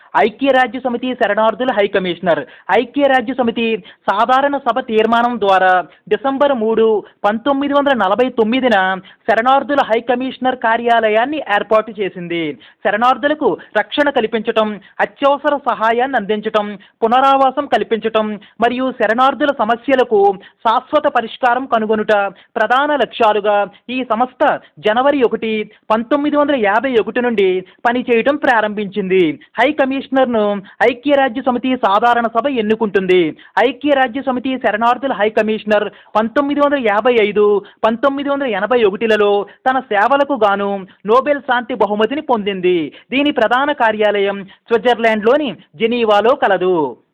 ఐక్యరాజ్య సమితి శరణార్థుల high commissioner ఐక్యరాజ్య సమితి సాధారణ సభ తీర్మానం ద్వారా డిసెంబర్ మూడు పంతొమ్మిది వందల నలభై తొమ్మిదిన శరణార్థుల హై కమిషనర్ కార్యాలయాన్ని ఏర్పాటు చేసింది శరణార్థులకు రక్షణ కల్పించటం అత్యవసర సహాయాన్ని అందించటం పునరావాసం కల్పించటం మరియు శరణార్థుల సమస్యలకు శాశ్వత పరిష్కారం కనుగొనుట ప్రధాన లక్ష్యాలుగా ఈ సంస్థ జనవరి ఒకటి పంతొమ్మిది వందల యాభై ఒకటి నుండి పనిచేయటం ప్రారంభించింది హై కమిషనర్ను ఐక్యరాజ్య సమితి సాధారణ సభ ఎన్నుకుంటుంది ఐక్యరాజ్య సమితి శరణార్థుల హై కమిషనర్ పంతొమ్మిది వందల యాభై ఐదు పంతొమ్మిది వందల ఎనభై ఒకటిలలో తన సేవలకు గాను నోబెల్ శాంతి బహుమతిని పొందింది దీని ప్రధాన కార్యాలయం స్విట్జర్లాండ్లోని జెనీవాలో కలదు